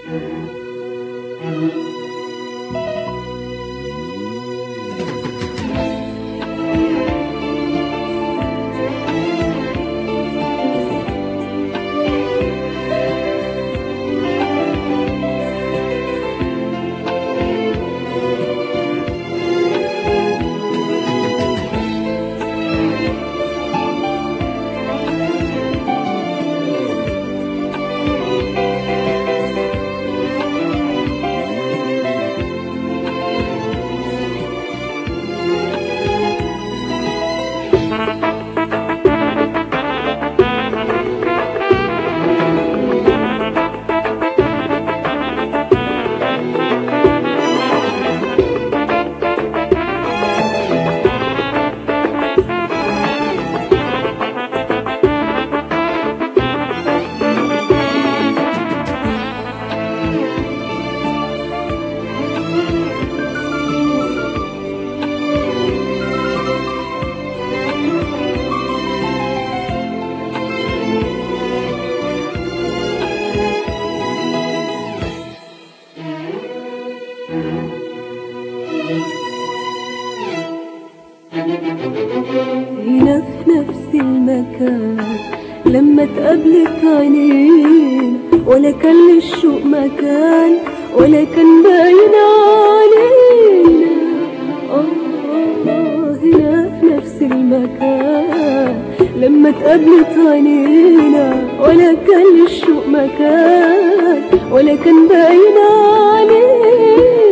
هنا في نفس المكان لما اتقابلت عينينا ولا كان للشوق مكان ولا كان باين علينا آه هنا في نفس المكان لما اتقابلت عينينا ولا كان للشوق مكان ولا كان باين علينا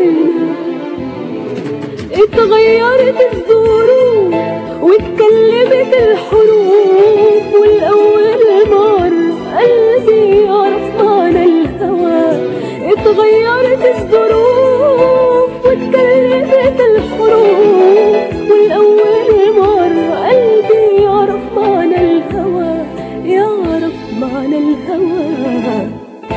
اتغيرت الظروف واتكلمت الحروف والأول مرة قلبي يعرف معنى الهوى اتغيرت الظروف واتكلمت الحروف والأول مرة قلبي يعرف معنى الهوى يعرف معنى الهوى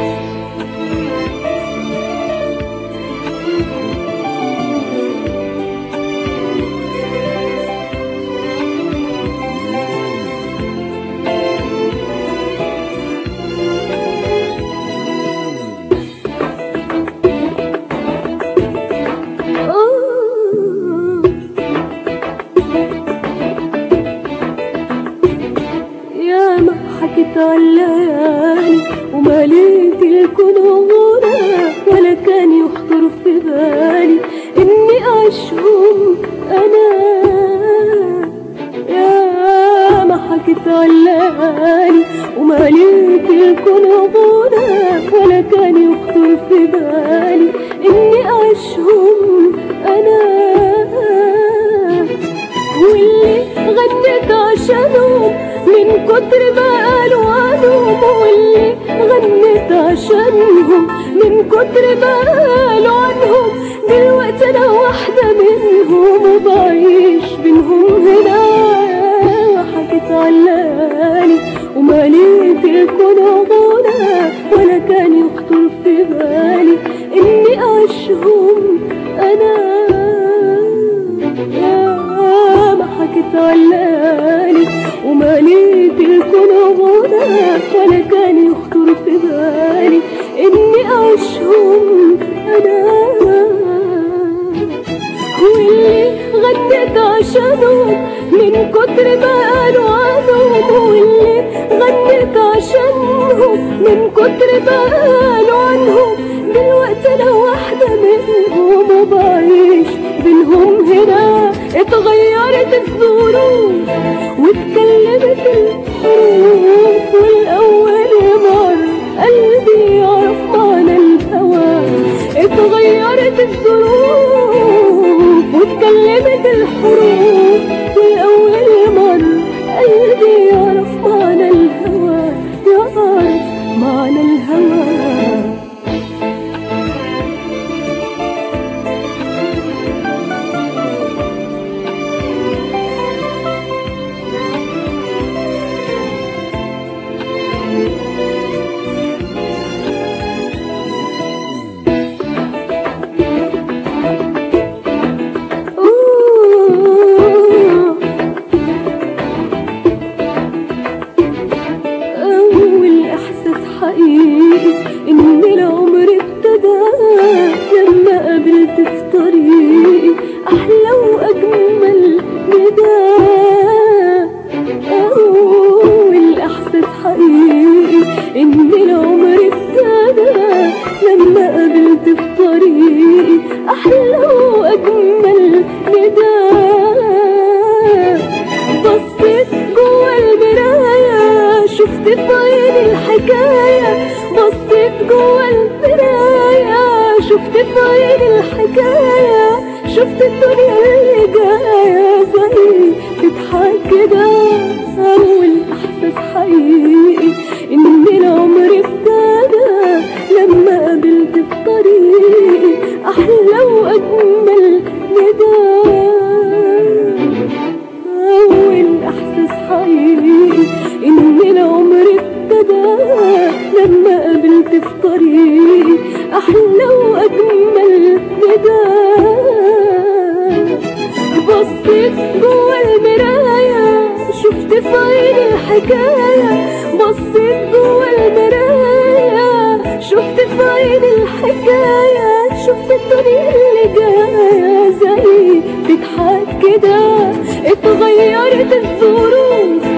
يا ما حكيت علاني ومليت الكون غنى ولا كان يخطر في بالي اني اعيشهم انا يا ما حكيت علاني ومليت الكون غنى ولا كان يخطر في بالي اني اعيشهم انا واللي غنت عشانهم من كتر ما قالوا عنهم واللي غنت عشانهم من كتر ما قالوا عنهم دلوقتي انا واحدة منهم وبعيش بينهم هنا حكيت علاني ومليت الكون غنى ولا كان يخطر في بالي اني اعيشهم انا يا ما حكيت علاني ومليت الكون غنى ولا كان يخطر في بالي اني اعيشهم انا واللي غنت عشانهم من كتر ما قالوا عنهم واللي غنت عشانهم من كتر ما قالوا عنهم دلوقتي انا واحدة منهم وبعيش بينهم هنا اتغيرت الظروف واتكلمت الحروف والأول مرة قلبي يعرف معنى الهوى اتغيرت الظروف واتكلمت الحروف والأول مرة قلبي يعرف معنى الهوى يعرف معنى الهوى أول إحساس حقيقي إن العمر جوا المراية شفت في عيني الحكاية شفت الدنيا اللي جاية زي تضحك كده أول إحساس حقيقي إن العمر ابتدى لما قابلت في طريقي أحلى وأجمل ندى أول إحساس حقيقي إن العمر ابتدى لما قابلت في طريقي أحلى وأجمل ندى بصيت جوا المراية شفت في عيني الحكاية بصيت جوا المراية شفت في عيني الحكاية شفت الدنيا اللي جاية زي تضحك كده اتغيرت الظروف